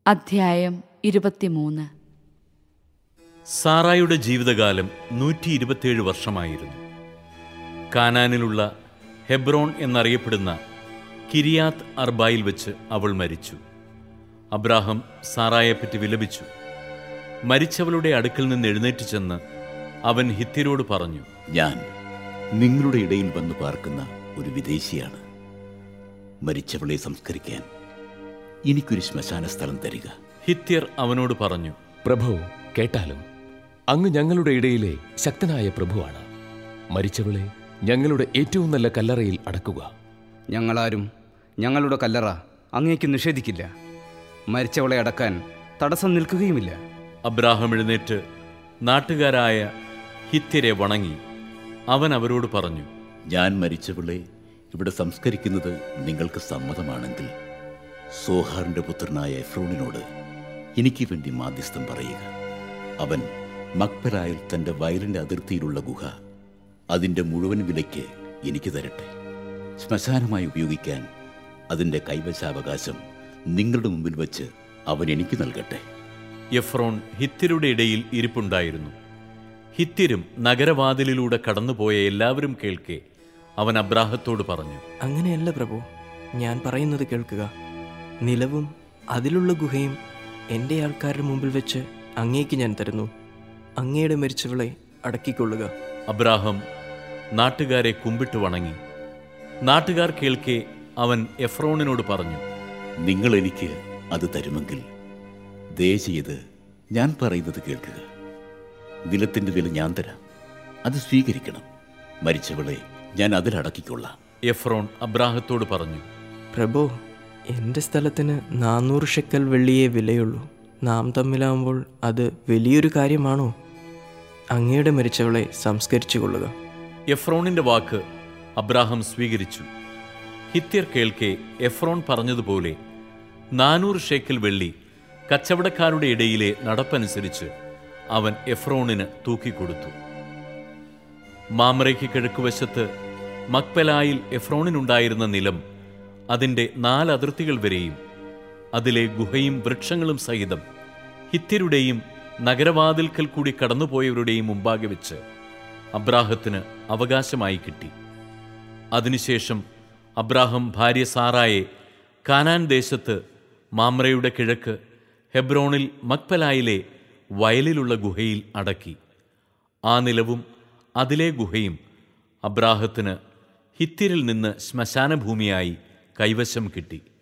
അധ്യായം ഇരുപത്തിമൂന്ന് സാറായുടെ ജീവിതകാലം നൂറ്റി ഇരുപത്തിയേഴ് വർഷമായിരുന്നു കാനാനിലുള്ള ഹെബ്രോൺ എന്നറിയപ്പെടുന്ന കിരിയാത്ത് അർബായിൽ വെച്ച് അവൾ മരിച്ചു അബ്രാഹം സാറായെപ്പറ്റി വിലപിച്ചു മരിച്ചവളുടെ അടുക്കൽ നിന്ന് എഴുന്നേറ്റ് ചെന്ന് അവൻ ഹിത്യരോട് പറഞ്ഞു ഞാൻ നിങ്ങളുടെ ഇടയിൽ വന്നു പാർക്കുന്ന ഒരു വിദേശിയാണ് മരിച്ചവളെ സംസ്കരിക്കാൻ എനിക്കൊരു ശ്മശാന സ്ഥലം തരിക ഹിത്യർ അവനോട് പറഞ്ഞു പ്രഭു കേട്ടാലും അങ്ങ് ഞങ്ങളുടെ ഇടയിലെ ശക്തനായ പ്രഭുവാണ് മരിച്ചവളെ ഞങ്ങളുടെ ഏറ്റവും നല്ല കല്ലറയിൽ അടക്കുക ഞങ്ങളാരും ഞങ്ങളുടെ കല്ലറ അങ്ങേക്ക് നിഷേധിക്കില്ല മരിച്ചവളെ അടക്കാൻ തടസ്സം നിൽക്കുകയുമില്ല അബ്രാഹം എഴുന്നേറ്റ് നാട്ടുകാരായ ഹിത്യരെ വണങ്ങി അവൻ അവരോട് പറഞ്ഞു ഞാൻ മരിച്ചവളെ ഇവിടെ സംസ്കരിക്കുന്നത് നിങ്ങൾക്ക് സമ്മതമാണെങ്കിൽ സോഹാറിന്റെ പുത്രനായ എഫ്രോണിനോട് എനിക്ക് വേണ്ടി മാധ്യസ്ഥം പറയുക അവൻ മക്പലായിൽ തന്റെ വയലിന്റെ അതിർത്തിയിലുള്ള ഗുഹ അതിന്റെ മുഴുവൻ വിലയ്ക്ക് എനിക്ക് തരട്ടെ ശ്മശാനമായി ഉപയോഗിക്കാൻ അതിന്റെ കൈവശാവകാശം നിങ്ങളുടെ മുമ്പിൽ വച്ച് അവൻ എനിക്ക് നൽകട്ടെ എഫ്രോൺ ഹിത്യരുടെ ഇടയിൽ ഇരിപ്പുണ്ടായിരുന്നു ഹിത്യരും നഗരവാതിലിലൂടെ കടന്നുപോയ എല്ലാവരും കേൾക്കെ അവൻ അബ്രാഹത്തോട് പറഞ്ഞു അങ്ങനെയല്ല പ്രഭു ഞാൻ പറയുന്നത് കേൾക്കുക നിലവും അതിലുള്ള ഗുഹയും എൻ്റെ ആൾക്കാരുടെ മുമ്പിൽ വെച്ച് അങ്ങേക്ക് ഞാൻ തരുന്നു അങ്ങയുടെ മരിച്ചവളെ അടക്കിക്കൊള്ളുക അബ്രാഹം നാട്ടുകാരെ കുമ്പിട്ട് വണങ്ങി നാട്ടുകാർ കേൾക്കെ അവൻ എഫ്രോണിനോട് പറഞ്ഞു നിങ്ങൾ എനിക്ക് അത് തരുമെങ്കിൽ ദയചെയ്ത് ഞാൻ പറയുന്നത് കേൾക്കുക നിലത്തിന്റെ വില ഞാൻ തരാം അത് സ്വീകരിക്കണം മരിച്ചവളെ ഞാൻ അതിലടക്കിക്കൊള്ളാം എഫ്രോൺ അബ്രാഹത്തോട് പറഞ്ഞു പ്രഭു എൻ്റെ സ്ഥലത്തിന് നാനൂറ് ഷെക്കൽ വെള്ളിയേ വിലയുള്ളൂ നാം തമ്മിലാവുമ്പോൾ അത് വലിയൊരു കാര്യമാണോ അങ്ങയുടെ മരിച്ചവളെ സംസ്കരിച്ചു കൊള്ളുക എഫ്രോണിന്റെ വാക്ക് അബ്രാഹം സ്വീകരിച്ചു ഹിത്യർ കേൾക്കെ എഫ്രോൺ പറഞ്ഞതുപോലെ നാനൂറ് ഷേക്കൽ വെള്ളി കച്ചവടക്കാരുടെ ഇടയിലെ നടപ്പനുസരിച്ച് അവൻ എഫ്രോണിന് തൂക്കിക്കൊടുത്തു മാമറയ്ക്ക് കിഴക്കുവശത്ത് മക്പലായിൽ എഫ്രോണിനുണ്ടായിരുന്ന നിലം അതിൻ്റെ നാലതിർത്തികൾ വരെയും അതിലെ ഗുഹയും വൃക്ഷങ്ങളും സഹിതം ഹിത്യരുടെയും നഗരവാതിൽക്കൽ കൂടി കടന്നുപോയവരുടെയും മുമ്പാകെ വെച്ച് അബ്രാഹത്തിന് അവകാശമായി കിട്ടി അതിനുശേഷം അബ്രാഹം ഭാര്യ സാറായെ കാനാൻ ദേശത്ത് മാമ്രയുടെ കിഴക്ക് ഹെബ്രോണിൽ മക്പലായിലെ വയലിലുള്ള ഗുഹയിൽ അടക്കി ആ നിലവും അതിലെ ഗുഹയും അബ്രാഹത്തിന് ഹിത്യരിൽ നിന്ന് ശ്മശാനഭൂമിയായി കൈവശം കിട്ടി